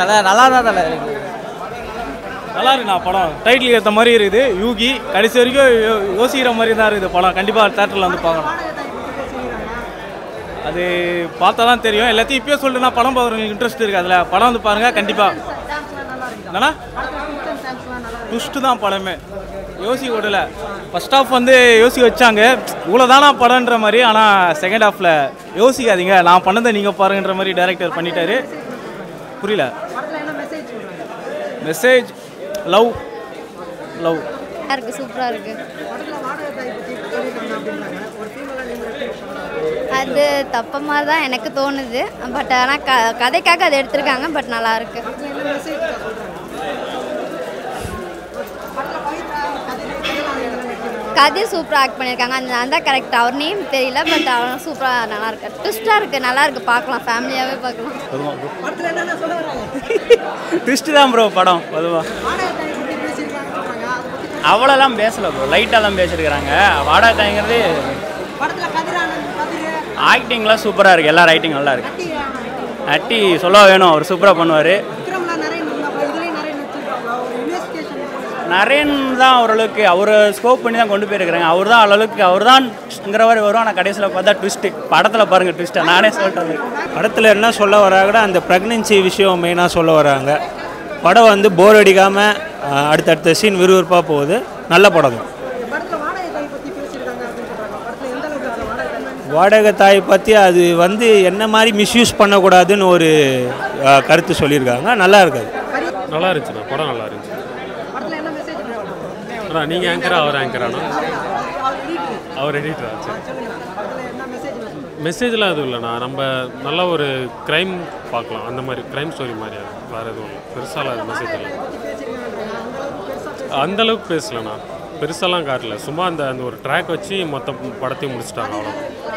தலை நல்லா தான் தலை இருக்கு நல்லா இருக்குண்ணா படம் டைட்டில் ஏற்ற மாதிரி இருக்குது யூகி கடைசி வரைக்கும் யோ- யோசிக்கிற மாதிரி தான் இருக்குது படம் கண்டிப்பாக தேட்டரில் வந்து பார்க்கணும் அது பார்த்தா தான் தெரியும் எல்லாத்தையும் இப்பயே சொல்லிட்டு நான் படம் பார்க்குறவங்களுக்கு இன்ட்ரெஸ்ட் இருக்குது அதில் படம் வந்து பாருங்கள் கண்டிப்பாக என்னண்ணா ட்விஸ்ட்டு தான் படமே யோசிக்க விடல ஃபர்ஸ்ட் ஹாஃப் வந்து யோசிக்க வச்சாங்க இவ்வளோ தானா படம்ன்ற மாதிரி ஆனால் செகண்ட் ஹாஃபில் யோசிக்காதீங்க நான் பண்ணதை நீங்கள் பாருங்கன்ற மாதிரி டைரக்டர் பண்ணிட்டாரு புரியல மெசேஜ் லவ் லவ் நல்லா இருக்கு சூப்பரா இருக்கு அது தப்ப மாதிரி தான் எனக்கு தோணுது பட் ஆனால் க கதைக்காக அதை எடுத்திருக்காங்க பட் நல்லா இருக்கு கதை சூப்பராக ஆக்ட் பண்ணியிருக்காங்க அந்த அந்த கரெக்ட் அவர் நேம் தெரியல பட் அவர் சூப்பராக நல்லா இருக்கு ட்விஸ்டாக இருக்கு நல்லா இருக்கு பார்க்கலாம் ஃபேமிலியாகவே பார்க்கலாம் ட்விஸ்ட் தான் ப்ரோ படம் பொதுவாக அவ்வளோலாம் பேசலை ப்ரோ லைட்டாக தான் பேசியிருக்கிறாங்க வாடகை தாய்ங்கிறது ஆக்டிங்லாம் சூப்பராக இருக்குது எல்லா ரைட்டிங் நல்லா இருக்கு நட்டி சொல்ல வேணும் அவர் சூப்பராக பண்ணுவார் நரேன் தான் ஓரளவுக்கு அவர் ஸ்கோப் பண்ணி தான் கொண்டு போயிருக்கிறாங்க அவர் தான் அளவுக்கு அவர் தான்ங்கிற மாதிரி வரும் ஆனால் கடைசியில் பார்த்தா ட்விஸ்ட்டு படத்தில் பாருங்கள் ட்விஸ்ட்டை நானே சொல்லிட்டேன் படத்தில் என்ன சொல்ல வராங்கன்னா அந்த ப்ரெக்னென்சி விஷயம் மெயினாக சொல்ல வராங்க படம் வந்து போர் அடிக்காமல் அடுத்தடுத்த சீன் விறுவிறுப்பாக போகுது நல்ல படம் தான் வாடகை தாய் பற்றி அது வந்து என்ன மாதிரி மிஸ்யூஸ் பண்ணக்கூடாதுன்னு ஒரு அஹ், கருத்து சொல்லியிருக்காங்க நல்லா இருக்காது நல்லா இருந்துச்சுண்ணா படம் நல்லா இருந்துச்சு அண்ணா நீங்கள் ஆங்கரா அவர் ஆங்கரானா அவர் எடிட்டரா சரி மெசேஜ்லாம் எதுவும் இல்லைண்ணா நம்ம நல்ல ஒரு க்ரைம் பார்க்கலாம் அந்த மாதிரி க்ரைம் ஸ்டோரி மாதிரி அது வேறு எதுவும் இல்லை பெருசாலாம் அது மெசேஜ் இல்லை அந்த அளவுக்கு பேசலண்ணா பெருசாலாம் காட்டல சும்மா அந்த அந்த ஒரு ட்ராக் வச்சு மொத்த படத்தையும் முடிச்சிட்டாங்க அவ்வளோ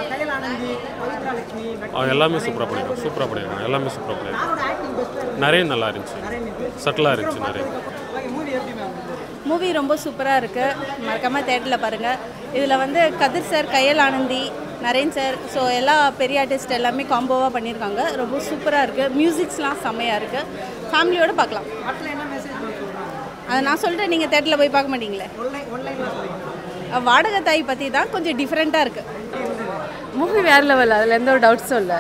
அவன் எல்லாமே சூப்பராக பண்ணியிருக்கான் சூப்பராக பண்ணியிருக்கான் எல்லாமே சூப்பராக பண்ணியிருக்கான் நிறைய நல்லா இருந்துச்சு சட்டிலாக இருந்துச்சு நிறைய மூவி ரொம்ப சூப்பராக இருக்குது மறக்காமல் தேட்டரில் பாருங்கள் இதில் வந்து கதிர் சார் கையல் ஆனந்தி நரேன் சார் ஸோ எல்லா பெரிய ஆர்டிஸ்ட் எல்லாமே காம்போவாக பண்ணியிருக்காங்க ரொம்ப சூப்பராக இருக்குது மியூசிக்ஸ்லாம் செம்மையாக இருக்குது ஃபேமிலியோடு பார்க்கலாம் அதை நான் சொல்லிட்டேன் நீங்கள் தேட்டரில் போய் பார்க்க மாட்டீங்களே அஹ் வாடகை தாய் பற்றி தான் கொஞ்சம் டிஃப்ரெண்ட்டாக இருக்குது மூவி வேற லெவல் அதில் எந்த ஒரு டவுட்ஸும் இல்லை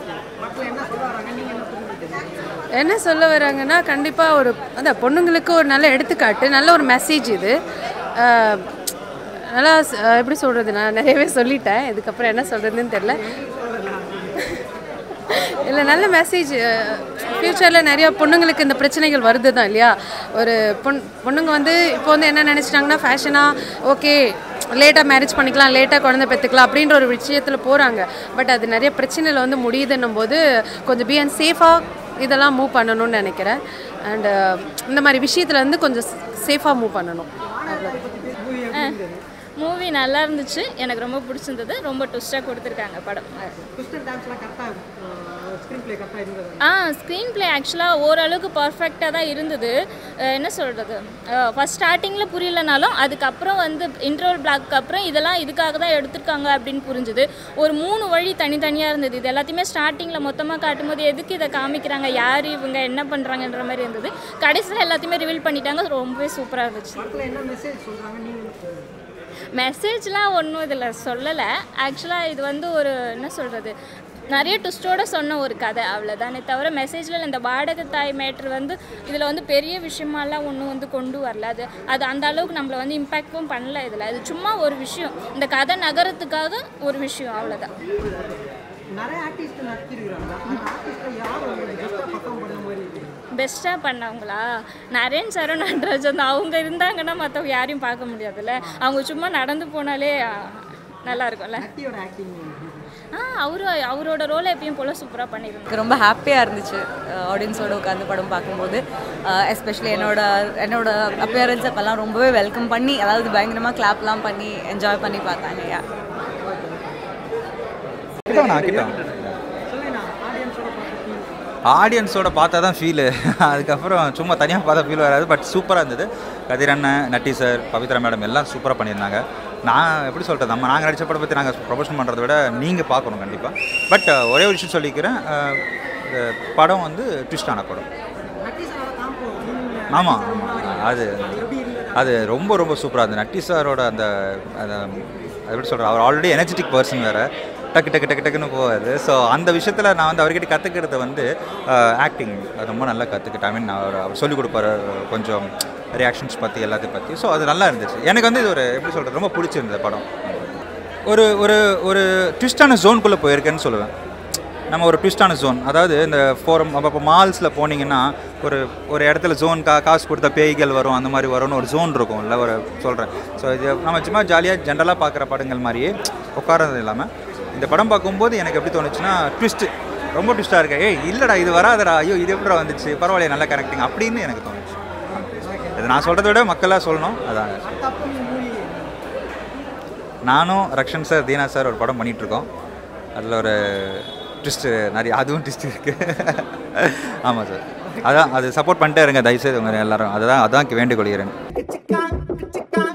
என்ன சொல்ல வராங்கன்னா கண்டிப்பாக ஒரு அந்த பொண்ணுங்களுக்கு ஒரு நல்ல எடுத்துக்காட்டு நல்ல ஒரு மெசேஜ் இது அஹ், நல்லா ஸ்- அஹ், எப்படி சொல்கிறது நான் நிறையவே சொல்லிட்டேன் இதுக்கப்புறம் என்ன சொல்கிறதுன்னு தெரில இல்லை நல்ல மெசேஜ் ஃப்யூச்சரில் நிறைய பொண்ணுங்களுக்கு இந்த பிரச்சனைகள் வருது தான் இல்லையா ஒரு பொண் பொண்ணுங்க வந்து இப்போ வந்து என்ன நினச்சிட்டாங்கன்னா ஃபேஷனாக ஓகே லேட்டாக மேரேஜ் பண்ணிக்கலாம் லேட்டாக குழந்தை பெற்றுக்கலாம் அப்படின்ற ஒரு விஷயத்தில் போகிறாங்க பட் அது நிறைய பிரச்சனையில் வந்து முடியுதுன்னும் போது கொஞ்சம் பி அண்ட் சேஃபாக இதெல்லாம் மூவ் பண்ணணும்னு நினைக்கிறேன் அண்டு இந்த மாதிரி விஷயத்தில் வந்து கொஞ்சம் சேஃபாக மூவ் பண்ணணும் மூவி நல்லா இருந்துச்சு எனக்கு ரொம்ப பிடிச்சிருந்தது ரொம்ப ட்விஸ்டாக கொடுத்துருக்காங்க படம் ஆ ஸ்க்ரீன் ப்ளே ஆக்சுவலாக ஓரளவுக்கு பர்ஃபெக்டாக தான் இருந்தது அஹ் என்ன சொல்கிறது ஃபஸ்ட் ஸ்டார்டிங்கில் புரியலனாலும் அதுக்கப்புறம் வந்து இன்டர்வல் பிளாக்கு அப்புறம் இதெல்லாம் இதுக்காக தான் எடுத்திருக்காங்க அப்படின்னு புரிஞ்சுது ஒரு மூணு வழி தனித்தனியாக இருந்தது இது எல்லாத்தையுமே ஸ்டார்டிங்கில் மொத்தமாக காட்டும்போது எதுக்கு இதை காமிக்கிறாங்க யார் இவங்க என்ன பண்ணுறாங்கன்ற மாதிரி இருந்தது கடைசியில் எல்லாத்தையுமே ரிவீல் பண்ணிட்டாங்க ரொம்பவே சூப்பராக இருந்துச்சு மெசேஜ்லாம் ஒன்றும் இதில் சொல்லலை ஆக்சுவலாக இது வந்து ஒரு என்ன சொல்கிறது நிறைய ட்விஸ்டோட சொன்ன ஒரு கதை அவ்வளோதானே தவிர மெசேஜில் இந்த வாடகை தாய் மேட்ரு வந்து இதில் வந்து பெரிய விஷயமாலாம் ஒன்றும் வந்து கொண்டு வரல அது அது அந்த அளவுக்கு நம்மளை வந்து இம்பேக்டும் பண்ணல இதில் அது சும்மா ஒரு விஷயம் இந்த கதை நகரத்துக்காக ஒரு விஷயம் அவ்வளோதான் பெஸ்ட்டாக பண்ணவங்களா நரேன் சாரும் நடராஜன் தான் அவங்க இருந்தாங்கன்னா மற்றவங்க யாரையும் பார்க்க முடியாதுல்ல அவங்க சும்மா நடந்து போனாலே ஆ, நல்லா இருக்கும்ல ஆ அவரு அவரோட ரோலை எப்பயும் போல சூப்பராக பண்ணியிருந்தாங்க எனக்கு ரொம்ப ஹாப்பியாக இருந்துச்சு ஆடியன்ஸோட உட்காந்து படம் பார்க்கும்போது எஸ்பெஷலி என்னோட என்னோட அப்பியரன்ஸ் அப்போல்லாம் ரொம்பவே வெல்கம் பண்ணி அதாவது பயங்கரமாக கிளாப்லாம் பண்ணி என்ஜாய் பண்ணி பார்த்தாங்க யா கிட்டவனா கிட்டவன் ஆடியன்ஸோட பார்த்தா தான் ஃபீலு அதுக்கப்புறம் சும்மா தனியாக பார்த்தா ஃபீல் வராது பட் சூப்பராக இருந்தது கதிர் அண்ணன் நட்டி சார் பவித்ரா மேடம் எல்லாம் சூப்பராக பண்ணியிருந்தாங்க நான் எப்படி சொல்கிறது நம்ம நாங்கள் நடித்த படம் பற்றி நாங்கள் ப்ரொமோஷன் பண்ணுறத விட நீங்கள் பார்க்கணும் கண்டிப்பாக பட் ஒரே ஒரு விஷயம் சொல்லிக்கிறேன் அஹ், இந்த படம் வந்து ட்விஸ்டான படம் ஆமாம் அது அது ரொம்ப ரொம்ப சூப்பராக இருந்தது நட்டி சாரோட அந்த அந்த அது எப்படி சொல்கிறேன் அவர் ஆல்ரெடி எனர்ஜெட்டிக் பர்சன் வேறு டக்கு டக்கு டக்கு டக்குன்னு போவார் ஸோ அந்த விஷயத்தில் நான் வந்து அவர்கிட்ட கற்றுக்கிறது வந்து ஆக்டிங் ரொம்ப நல்லா கற்றுக்கிட்டேன் ஐ மீன் அவர் அவர் சொல்லிக் கொடுப்பாரு கொஞ்சம் ரியாக்ஷன்ஸ் பற்றி எல்லாத்தையும் பற்றி ஸோ அது நல்லா இருந்துச்சு எனக்கு வந்து இது ஒரு எப்படி சொல்கிறது ரொம்ப பிடிச்சிருந்தது படம் ஒரு ஒரு ஒரு ட்விஸ்டான ஜோனுக்குள்ளே போயிருக்கேன்னு சொல்லுவேன் நம்ம ஒரு ட்விஸ்டான ஜோன் அதாவது இந்த ஃபோரம் அப்போ மால்ஸில் போனீங்கன்னா ஒரு ஒரு இடத்துல ஜோன் கா காசு கொடுத்த பேய்கள் வரும் அந்த மாதிரி வரும்னு ஒரு ஜோன் இருக்கும் இல்லை ஒரு சொல்கிறேன் ஸோ இது நம்ம சும்மா ஜாலியாக ஜென்ரலாக பார்க்குற படங்கள் மாதிரியே உட்காரது இல்லாமல் இந்த படம் பார்க்கும்போது எனக்கு எப்படி தோணுச்சுன்னா ட்விஸ்ட்டு ரொம்ப ட்விஸ்ட்டாக இருக்கு ஏய் இல்லைடா இது வராதடா ஐயோ இது எப்படி வந்துச்சு பரவாயில்லையே நல்லா கரெக்டிங் அப்படின்னு எனக்கு தோணுச்சு இது நான் சொல்கிறத விட மக்களாக சொல்லணும் அதான் நானும் ரக்ஷன் சார் தீனா சார் ஒரு படம் பண்ணிகிட்ருக்கோம் அதில் ஒரு ட்விஸ்ட்டு நிறைய அதுவும் ட்விஸ்ட் இருக்குது ஆமாம் சார் அதான் அது சப்போர்ட் பண்ணிட்டே இருங்க தயவுசெய்து உங்க எல்லாரும் அதுதான் அதான் வேண்டிக் கொள்கிறேன்